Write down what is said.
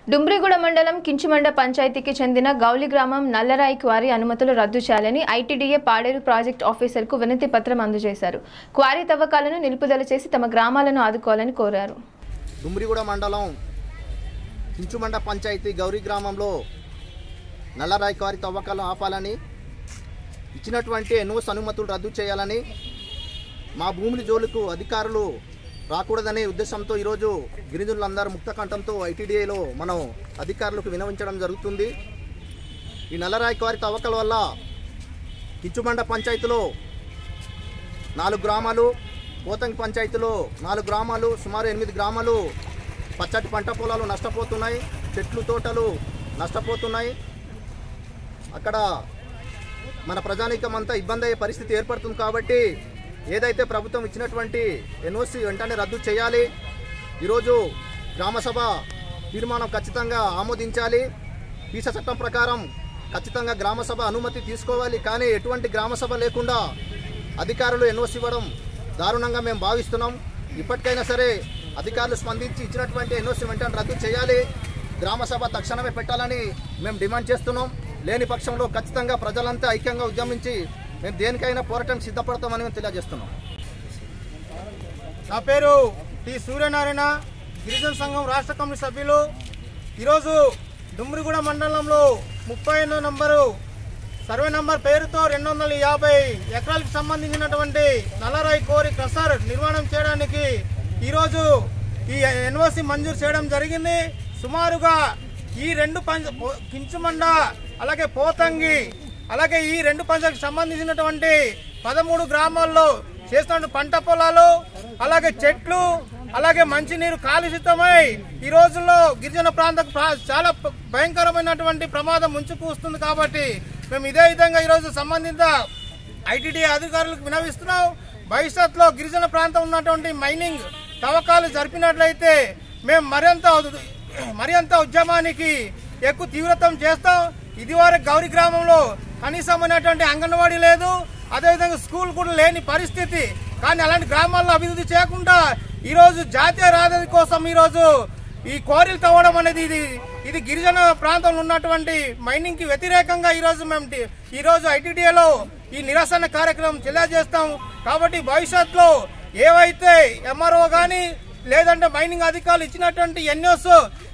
డుమ్రిగూడ మండలం కించుమండ పంచాయతీకి చెందిన గౌలి గ్రామం నల్లరాయి క్వారీ అనుమతులు రద్దు చేయాలని ఐటీడీఏ పాడేరు ప్రాజెక్ట్ ఆఫీసర్కు వినతి పత్రం అందజేశారు క్వారీ తవ్వకాలను నిలుపుదల చేసి తమ గ్రామాలను ఆదుకోవాలని కోరారు దుమ్రిగూడ మండలం కించుమండ పంచాయతీ గౌరీ గ్రామంలో నల్లరాయి కారి తవ్వకాలు ఆపాలని ఇచ్చినటువంటి ఎన్ఓస్ అనుమతులు రద్దు చేయాలని మా భూముల జోలుకు అధికారులు రాకూడదనే ఉద్దేశంతో ఈరోజు గిరిజనులందరూ ముక్త కంఠంతో ఐటీడీఏలో మనం అధికారులకు వినవించడం జరుగుతుంది ఈ నల్లరాయి కారి తవ్వకాల వల్ల కించుమండ పంచాయతీలో నాలుగు గ్రామాలు పోతంగి పంచాయతీలో నాలుగు గ్రామాలు సుమారు ఎనిమిది గ్రామాలు పచ్చటి పంట పొలాలు నష్టపోతున్నాయి చెట్లు తోటలు నష్టపోతున్నాయి అక్కడ మన ప్రజానీకం అంతా ఇబ్బంది అయ్యే పరిస్థితి ఏర్పడుతుంది కాబట్టి ఏదైతే ప్రభుత్వం ఇచ్చినటువంటి ఎన్ఓసి వెంటనే రద్దు చేయాలి ఈరోజు గ్రామసభ తీర్మానం ఖచ్చితంగా ఆమోదించాలి పీస చట్టం ప్రకారం ఖచ్చితంగా గ్రామసభ అనుమతి తీసుకోవాలి కానీ ఎటువంటి గ్రామసభ లేకుండా అధికారులు ఎన్ఓసి ఇవ్వడం దారుణంగా మేము భావిస్తున్నాం ఇప్పటికైనా సరే అధికారులు స్పందించి ఇచ్చినటువంటి ఎన్ఓసి వెంటనే రద్దు చేయాలి గ్రామసభ తక్షణమే పెట్టాలని మేము డిమాండ్ చేస్తున్నాం లేని పక్షంలో ఖచ్చితంగా ప్రజలంతా ఐక్యంగా ఉద్యమించి మేము దేనికైనా పోరాటం సిద్ధపడతామని మేము తెలియజేస్తున్నాం నా పేరు టి సూర్యనారాయణ గిరిజన సంఘం రాష్ట్ర కమిటీ సభ్యులు ఈరోజు డుమ్రిగూడ మండలంలో ముప్పై ఎనిమిదో నంబరు సర్వే నంబర్ పేరుతో రెండు వందల యాభై ఎకరాలకు సంబంధించినటువంటి నల్లరాయి కోరి క్రసర్ నిర్మాణం చేయడానికి ఈరోజు ఈ ఎన్ఓసి మంజూరు చేయడం జరిగింది సుమారుగా ఈ రెండు పంచ పో- కించుమండ అలాగే పోతంగి అలాగే ఈ రెండు పంచాలకు సంబంధించినటువంటి పదమూడు గ్రామాల్లో చేస్తున్న పంట పొలాలు అలాగే చెట్లు అలాగే మంచినీరు కాలుషితమై ఈ రోజుల్లో గిరిజన ప్రాంత ప్రా- చాలా ప- భయంకరమైనటువంటి ప్రమాదం ముంచుకు వస్తుంది కాబట్టి మేము ఇదే విధంగా ఈరోజు సంబంధిత ఐటీడీ అధికారులకు వినవిస్తున్నాం భవిష్యత్తులో గిరిజన ప్రాంతం ఉన్నటువంటి మైనింగ్ తవ్వకాలు జరిపినట్లయితే మేము మరింత మరింత ఉద్యమానికి ఎక్కువ తీవ్రతం చేస్తాం ఇదివరకు గౌరీ గ్రామంలో కనీసమైనటువంటి అంగన్వాడీ లేదు అదేవిధంగా స్కూల్ కూడా లేని పరిస్థితి కానీ అలాంటి గ్రామాల్లో అభివృద్ధి చేయకుండా ఈరోజు జాతీయ రహదారి కోసం ఈరోజు ఈ కోరిలు తవ్వడం అనేది ఇది ఇది గిరిజన ప్రాంతంలో ఉన్నటువంటి మైనింగ్ కి వ్యతిరేకంగా ఈరోజు మేము టి- ఈరోజు ఐటీడీఏలో ఈ నిరసన కార్యక్రమం తెలియజేస్తాం కాబట్టి భవిష్యత్తులో ఏవైతే ఎంఆర్ఓ కానీ లేదంటే మైనింగ్ అధికారులు ఇచ్చినటువంటి ఎన్ఓస్